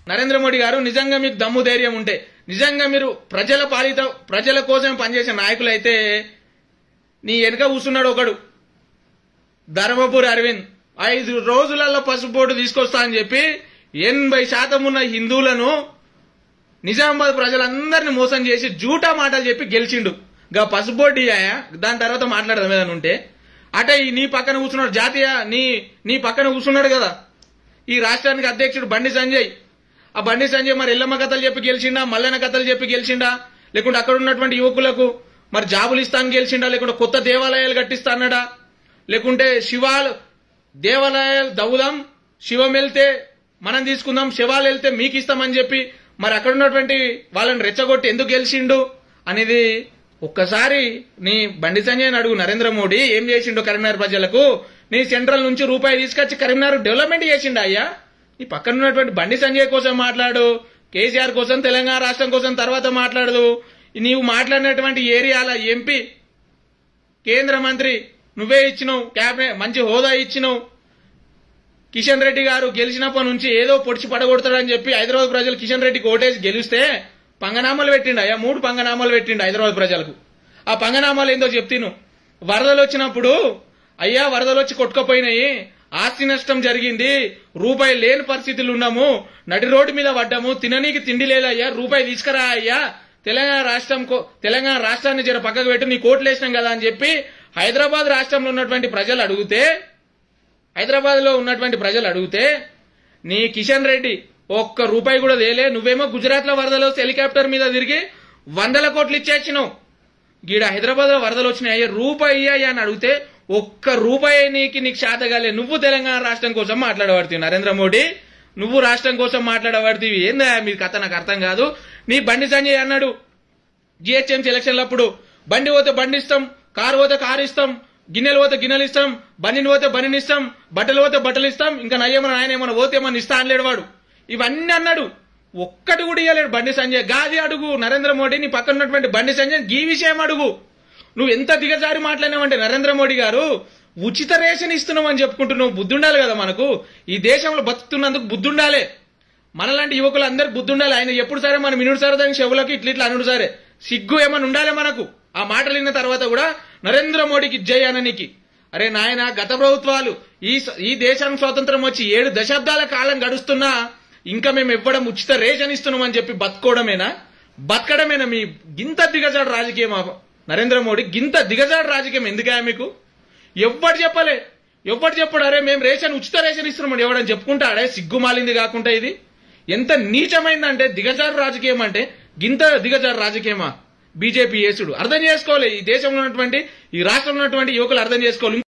నరేంద్ర మోడీ గారు నిజంగా మీకు దమ్ము ధైర్యం ఉంటే నిజంగా మీరు ప్రజల పాలిత ప్రజల కోసం పనిచేసే నాయకులైతే నీ వెనుక కూర్చున్నాడు ఒకడు ధర్మపురి అరవింద్ ఐదు రోజులలో పసుపోటు తీసుకొస్తా అని చెప్పి ఎనభై శాతం ఉన్న హిందువులను నిజామాబాద్ ప్రజలందరిని మోసం చేసి జూటా మాటలు చెప్పి గెలిచిండు గా పసుపోటి దాని తర్వాత మాట్లాడదాం ఏదైనా ఉంటే అటే ఈ నీ పక్కన కూర్చున్నాడు జాతీయ నీ నీ పక్కన కూర్చున్నాడు కదా ఈ రాష్ట్రానికి అధ్యక్షుడు బండి సంజయ్ ఆ బండి సంజయ్ మరి ఎల్లమ్మ కథలు చెప్పి గెలిచిండా మల్లన్న కథలు చెప్పి గెలిచిండా లేకుంటే అక్కడ ఉన్నటువంటి యువకులకు మరి జాబులు ఇస్తాను గెలిచిండా లేకుంటే కొత్త దేవాలయాలు కట్టిస్తా అన్నాడా లేకుంటే శివాలు దేవాలయాలు దవ్వుదాం శివం వెళ్తే మనం తీసుకుందాం శివాలు వెళ్తే మీకు ఇస్తామని చెప్పి మరి అక్కడ ఉన్నటువంటి వాళ్ళని రెచ్చగొట్టి ఎందుకు గెలిచిండు అనేది ఒక్కసారి నీ బండి సంజయ్ అడుగు నరేంద్ర మోడీ ఏం చేసిండు కరీంనగర్ ప్రజలకు నీ సెంట్రల్ నుంచి రూపాయి తీసుకొచ్చి కరీంనగర్ డెవలప్మెంట్ చేసిండు అయ్యా నీ పక్కన ఉన్నటువంటి బండి సంజయ్ కోసం మాట్లాడు కేసీఆర్ కోసం తెలంగాణ రాష్ట్రం కోసం తర్వాత మాట్లాడదు నీవు మాట్లాడినటువంటి ఏరియాల ఎంపీ కేంద్ర మంత్రి నువ్వే ఇచ్చినావు క్యాబినెట్ మంచి హోదా ఇచ్చినావు కిషన్ రెడ్డి గారు గెలిచినప్పటి నుంచి ఏదో పొడిచి పడగొడతాడని చెప్పి హైదరాబాద్ ప్రజలు కిషన్ రెడ్డికి ఓటేసి గెలిస్తే పంగనామాలు పెట్టిండు అయ్యా మూడు పంగనామాలు పెట్టిండు హైదరాబాద్ ప్రజలకు ఆ పంగనామాలు ఏందో చెప్తిను వరదలు వచ్చినప్పుడు అయ్యా వరదలు వచ్చి కొట్టుకుపోయినాయి ఆస్తి నష్టం జరిగింది రూపాయి లేని పరిస్థితులు ఉన్నాము నడి రోడ్డు మీద పడ్డాము తిననీకి తిండి లేదు అయ్యా రూపాయి తీసుకురా అయ్యా తెలంగాణ రాష్ట్రం కో- తెలంగాణ రాష్ట్రాన్ని జర పక్కకు పెట్టి నీ కోట్లు వేసినాం కదా అని చెప్పి హైదరాబాద్ రాష్ట్రంలో ఉన్నటువంటి ప్రజలు అడిగితే హైదరాబాద్ లో ఉన్నటువంటి ప్రజలు అడిగితే నీ కిషన్ రెడ్డి ఒక్క రూపాయి కూడా తేలే నువ్వేమో గుజరాత్ లో వరదలు వస్తే హెలికాప్టర్ మీద తిరిగి వందల కోట్లు ఇచ్చేచ్చినావు గీడ హైదరాబాద్ లో వరదలు వచ్చినాయి అయ్యా రూపాయి అయ్యా అని అడిగితే ఒక్క రూపాయి నీకు నీకు శాతగాలే నువ్వు తెలంగాణ రాష్ట్రం కోసం మాట్లాడబడుతుంది నరేంద్ర మోడీ నువ్వు రాష్ట్రం కోసం మాట్లాడబడుతుంది ఏందా మీ కథ నాకు అర్థం కాదు నీ బండి సంజయ్ అన్నాడు జిహెచ్ఎంసీ ఎలక్షన్లప్పుడు బండి పోతే బండి ఇస్తాం కారు పోతే కారు ఇస్తాం గిన్నెలు పోతే గిన్నెలు ఇస్తాం బండిని పోతే బండిని ఇస్తాం బట్టలు పోతే బట్టలు ఇస్తాం ఇంకా నయ్యేమన్నా ఆయన ఏమన్నా పోతే ఏమన్నా ఇస్తా అనలేడు వాడు ఇవన్నీ అన్నాడు ఒక్కటి కూడా ఇవ్వలేడు బండి సంజయ్ గాది అడుగు నరేంద్ర మోడీ నీ పక్కన ఉన్నటువంటి బండి సంజయ్ ఈ విషయం అడుగు నువ్వు ఎంత దిగజారి మాట్లాడినావంటే నరేంద్ర మోడీ గారు ఉచిత రేషన్ ఇస్తున్నావు అని చెప్పుకుంటున్నావు బుద్ధి ఉండాలి కదా మనకు ఈ దేశంలో బతుకుతున్నందుకు బుద్ధి ఉండాలి మనలాంటి యువకులు అందరికి బుద్ధి ఉండాలి ఆయన ఎప్పుడు సరే మనం మినుడు సరే దాని చెవులకి ఇట్లా ఇట్లా అనుడు సరే సిగ్గు ఏమని ఉండాలి మనకు ఆ మాటలు విన్న తర్వాత కూడా నరేంద్ర మోడీకి జై అననికి అరే నాయన గత ప్రభుత్వాలు ఈ స- ఈ దేశానికి స్వాతంత్రం వచ్చి ఏడు దశాబ్దాల కాలం గడుస్తున్నా ఇంకా మేము ఇవ్వడం ఉచిత రేషన్ ఇస్తున్నాం అని చెప్పి బతుకోవడమేనా బతకడమేనా మీ గింత దిగజాడు రాజకీయం ఆ నరేంద్ర మోడీ గింత దిగజాడు రాజకీయం ఎందుకయా మీకు ఎవ్వడు చెప్పలే ఎవ్వడు చెప్పడు అరే మేము రేషన్ ఉచిత రేషన్ ఇస్తున్నామని ఎవడని చెప్పుకుంటాడే సిగ్గు మాలింది కాకుండా ఇది ఎంత నీచమైందంటే దిగజారు రాజకీయం అంటే గింత దిగజారు రాజకీయమా బీజేపీ యేసుడు అర్థం చేసుకోవాలి ఈ దేశంలో ఉన్నటువంటి ఈ రాష్ట్రంలో ఉన్నటువంటి యువకులు అర్థం చేసుకోవాలి